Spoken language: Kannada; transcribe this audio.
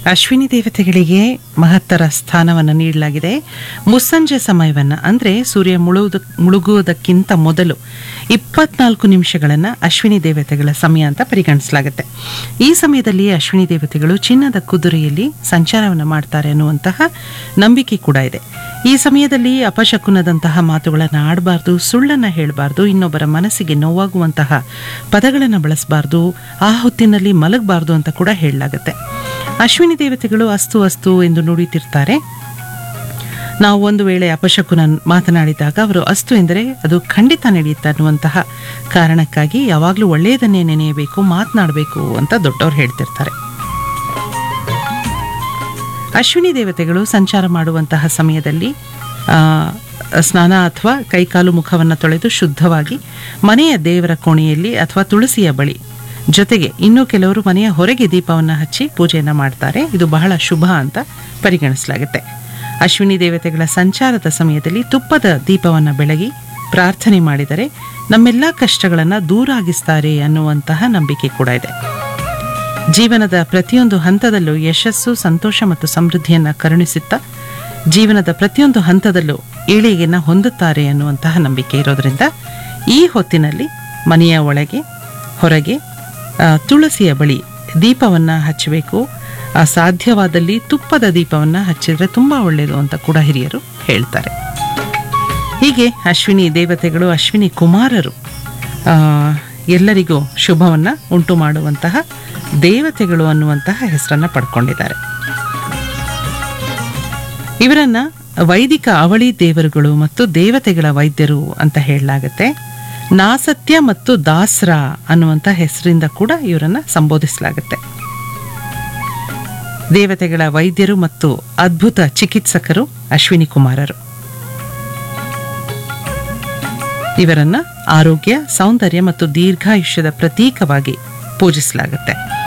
ಅಶ್ವಿನಿ ದೇವತೆಗಳಿಗೆ ಮಹತ್ತರ ಸ್ಥಾನವನ್ನು ನೀಡಲಾಗಿದೆ ಮುಸ್ಸಂಜೆ ಸಮಯವನ್ನು ಅಂದರೆ ಸೂರ್ಯ ಮುಳುಗುವುದ ಮುಳುಗುವುದಕ್ಕಿಂತ ಮೊದಲು ಇಪ್ಪತ್ನಾಲ್ಕು ನಿಮಿಷಗಳನ್ನು ಅಶ್ವಿನಿ ದೇವತೆಗಳ ಸಮಯ ಅಂತ ಪರಿಗಣಿಸಲಾಗುತ್ತೆ ಈ ಸಮಯದಲ್ಲಿ ಅಶ್ವಿನಿ ದೇವತೆಗಳು ಚಿನ್ನದ ಕುದುರೆಯಲ್ಲಿ ಸಂಚಾರವನ್ನು ಮಾಡ್ತಾರೆ ಅನ್ನುವಂತಹ ನಂಬಿಕೆ ಕೂಡ ಇದೆ ಈ ಸಮಯದಲ್ಲಿ ಅಪಶಕುನದಂತಹ ಮಾತುಗಳನ್ನು ಆಡಬಾರ್ದು ಸುಳ್ಳನ್ನು ಹೇಳಬಾರ್ದು ಇನ್ನೊಬ್ಬರ ಮನಸ್ಸಿಗೆ ನೋವಾಗುವಂತಹ ಪದಗಳನ್ನು ಬಳಸಬಾರ್ದು ಆ ಹೊತ್ತಿನಲ್ಲಿ ಮಲಗಬಾರ್ದು ಅಂತ ಕೂಡ ಹೇಳಲಾಗುತ್ತೆ ಅಶ್ವಿನಿ ದೇವತೆಗಳು ಅಸ್ತು ಅಸ್ತು ಎಂದು ನುಡಿತಿರ್ತಾರೆ ನಾವು ಒಂದು ವೇಳೆ ಅಪಶಕುನ ಮಾತನಾಡಿದಾಗ ಅವರು ಅಸ್ತು ಎಂದರೆ ಅದು ಖಂಡಿತ ನಡೆಯುತ್ತೆ ಅನ್ನುವಂತಹ ಕಾರಣಕ್ಕಾಗಿ ಯಾವಾಗಲೂ ಒಳ್ಳೆಯದನ್ನೇ ನೆನೆಯಬೇಕು ಮಾತನಾಡಬೇಕು ಅಂತ ದೊಡ್ಡವರು ಹೇಳ್ತಿರ್ತಾರೆ ಅಶ್ವಿನಿ ದೇವತೆಗಳು ಸಂಚಾರ ಮಾಡುವಂತಹ ಸಮಯದಲ್ಲಿ ಆ, ಸ್ನಾನ ಅಥವಾ ಕೈಕಾಲು ಮುಖವನ್ನು ತೊಳೆದು ಶುದ್ಧವಾಗಿ ಮನೆಯ ದೇವರ ಕೋಣೆಯಲ್ಲಿ ಅಥವಾ ತುಳಸಿಯ ಬಳಿ ಜೊತೆಗೆ ಇನ್ನೂ ಕೆಲವರು ಮನೆಯ ಹೊರಗೆ ದೀಪವನ್ನು ಹಚ್ಚಿ ಪೂಜೆಯನ್ನು ಮಾಡ್ತಾರೆ ಇದು ಬಹಳ ಶುಭ ಅಂತ ಪರಿಗಣಿಸಲಾಗುತ್ತೆ ಅಶ್ವಿನಿ ದೇವತೆಗಳ ಸಂಚಾರದ ಸಮಯದಲ್ಲಿ ತುಪ್ಪದ ದೀಪವನ್ನು ಬೆಳಗಿ ಪ್ರಾರ್ಥನೆ ಮಾಡಿದರೆ ನಮ್ಮೆಲ್ಲ ಕಷ್ಟಗಳನ್ನು ದೂರಾಗಿಸ್ತಾರೆ ಅನ್ನುವಂತಹ ನಂಬಿಕೆ ಕೂಡ ಇದೆ ಜೀವನದ ಪ್ರತಿಯೊಂದು ಹಂತದಲ್ಲೂ ಯಶಸ್ಸು ಸಂತೋಷ ಮತ್ತು ಸಮೃದ್ಧಿಯನ್ನು ಕರುಣಿಸುತ್ತಾ ಜೀವನದ ಪ್ರತಿಯೊಂದು ಹಂತದಲ್ಲೂ ಏಳಿಗೆಯನ್ನು ಹೊಂದುತ್ತಾರೆ ಅನ್ನುವಂತಹ ನಂಬಿಕೆ ಇರೋದ್ರಿಂದ ಈ ಹೊತ್ತಿನಲ್ಲಿ ಮನೆಯ ಒಳಗೆ ಹೊರಗೆ ಆ, ತುಳಸಿಯ ಬಳಿ ದೀಪವನ್ನು ಹಚ್ಚಬೇಕು ಆ, ಸಾಧ್ಯವಾದಲ್ಲಿ ತುಪ್ಪದ ದೀಪವನ್ನು ಹಚ್ಚಿದ್ರೆ ತುಂಬ ಒಳ್ಳೆಯದು ಅಂತ ಕೂಡ ಹಿರಿಯರು ಹೇಳ್ತಾರೆ ಹೀಗೆ ಅಶ್ವಿನಿ ದೇವತೆಗಳು ಅಶ್ವಿನಿ ಕುಮಾರರು ಆ, ಎಲ್ಲರಿಗೂ ಶುಭವನ್ನು ಉಂಟು ಮಾಡುವಂತಹ ದೇವತೆಗಳು ಅನ್ನುವಂತಹ ಹೆಸರನ್ನು ಪಡ್ಕೊಂಡಿದ್ದಾರೆ ಇವರನ್ನ ವೈದಿಕ ಅವಳಿ ದೇವರುಗಳು ಮತ್ತು ದೇವತೆಗಳ ವೈದ್ಯರು ಅಂತ ಹೇಳಲಾಗುತ್ತೆ ನಾಸತ್ಯ ಮತ್ತು ದಾಸ್ರ ಅನ್ನುವಂಥ ಹೆಸರಿಂದ ಕೂಡ ಇವರನ್ನ ಸಂಬೋಧಿಸಲಾಗುತ್ತೆ ದೇವತೆಗಳ ವೈದ್ಯರು ಮತ್ತು ಅದ್ಭುತ ಚಿಕಿತ್ಸಕರು ಅಶ್ವಿನಿ ಕುಮಾರರು ಇವರನ್ನ ಆರೋಗ್ಯ ಸೌಂದರ್ಯ ಮತ್ತು ದೀರ್ಘಾಯುಷ್ಯದ ಪ್ರತೀಕವಾಗಿ ಪೂಜಿಸಲಾಗುತ್ತೆ